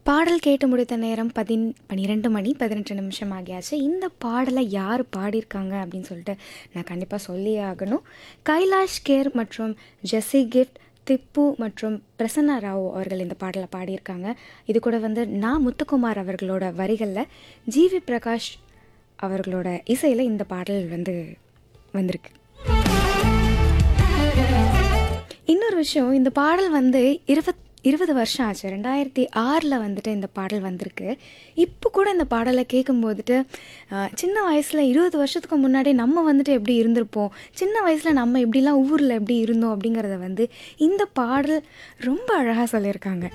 பாடல் கேட்டு முடித்த நேரம் பதின் பன்னிரெண்டு மணி பதினெட்டு நிமிஷம் ஆகியாச்சு இந்த பாடலை யார் பாடியிருக்காங்க அப்படின்னு சொல்லிட்டு நான் கண்டிப்பாக சொல்லியே ஆகணும் கைலாஷ் கேர் மற்றும் ஜெஸ்ஸி கிஃப்ட் திப்பு மற்றும் பிரசன்னா ராவ் அவர்கள் இந்த பாடலை பாடியிருக்காங்க இது கூட வந்து நான் முத்துக்குமார் அவர்களோட வரிகளில் ஜிவி பிரகாஷ் அவர்களோட இசையில் இந்த பாடல் வந்து வந்திருக்கு இன்னொரு விஷயம் இந்த பாடல் வந்து இருபத் இருபது வருஷம் ஆச்சு ரெண்டாயிரத்தி ஆறில் வந்துட்டு இந்த பாடல் வந்திருக்கு இப்போ கூட இந்த பாடலை கேட்கும்போதுட்டு ஆஹ், சின்ன வயசில் இருபது வருஷத்துக்கு முன்னாடி நம்ம வந்துட்டு எப்படி இருந்திருப்போம் சின்ன வயசில் நம்ம எப்படிலாம் ஊரில் எப்படி இருந்தோம் அப்படிங்கிறத வந்து இந்த பாடல் ரொம்ப அழகாக சொல்லியிருக்காங்க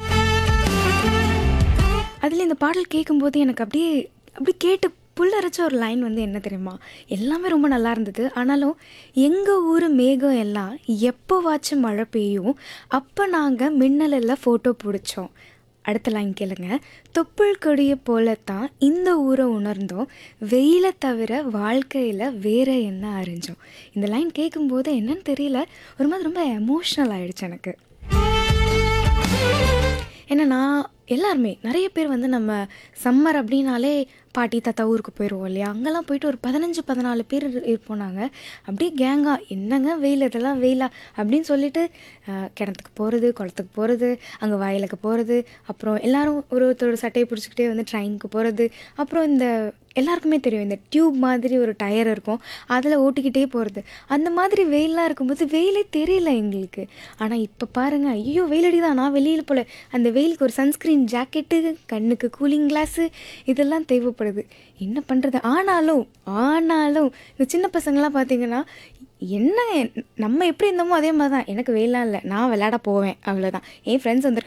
அதில் இந்த பாடல் கேட்கும்போது எனக்கு அப்படியே அப்படி கேட்டு புல்லரைச்ச ஒரு லைன் வந்து என்ன தெரியுமா எல்லாமே ரொம்ப நல்லா இருந்தது ஆனாலும் எங்கள் ஊர் மேகம் எல்லாம் எப்போவாச்சும் மழை பெய்யும் அப்போ நாங்கள் மின்னலில் ஃபோட்டோ பிடிச்சோம் அடுத்த லைன் கேளுங்க தொப்புள் கொடியை போலத்தான் இந்த ஊரை உணர்ந்தோம் வெயிலை தவிர வாழ்க்கையில் வேற என்ன அறிஞ்சோம் இந்த லைன் கேட்கும்போது என்னன்னு தெரியல ஒரு மாதிரி ரொம்ப எமோஷ்னல் ஆயிடுச்சு எனக்கு ஏன்னா நான் எல்லாருமே நிறைய பேர் வந்து நம்ம சம்மர் அப்படின்னாலே பாட்டி தாத்தா ஊருக்கு போயிடுவோம் இல்லையா அங்கெல்லாம் போயிட்டு ஒரு பதினஞ்சு பதினாலு பேர் இரு- இருப்போம் நாங்கள் அப்படியே கேங்கா என்னங்க வெயில் இதெல்லாம் வெயிலா அப்படின்னு சொல்லிட்டு அஹ், கிணத்துக்கு போகிறது குளத்துக்கு போகிறது அங்கே வயலுக்கு போகிறது அப்புறம் எல்லாரும் ஒரு ஒருத்தரோட சட்டையை பிடிச்சிக்கிட்டே வந்து ட்ரெயினுக்கு போகிறது அப்புறம் இந்த எல்லாருக்குமே தெரியும் இந்த டியூப் மாதிரி ஒரு டயர் இருக்கும் அதில் ஓட்டிக்கிட்டே போகிறது அந்த மாதிரி வெயிலாம் இருக்கும்போது வெயிலே தெரியல எங்களுக்கு ஆனால் இப்போ பாருங்கள் ஐயோ வெயிலடி தான் நான் வெளியில் போல அந்த வெயிலுக்கு ஒரு சன்ஸ்க்ரீன் ஜாக்கெட்டு கண்ணுக்கு கூலிங் கிளாஸு இதெல்லாம் தேவைப்படுது என்ன பண்ணுறது ஆனாலும் ஆனாலும் இந்த சின்ன பசங்களாம் பார்த்தீங்கன்னா என்ன நம்ம எப்படி இருந்தோமோ அதே மாதிரி தான் எனக்கு வெயிலாம் இல்லை நான் விளையாட போவேன் அவ்வளோதான் என் ஃப்ரெண்ட்ஸ் வந்து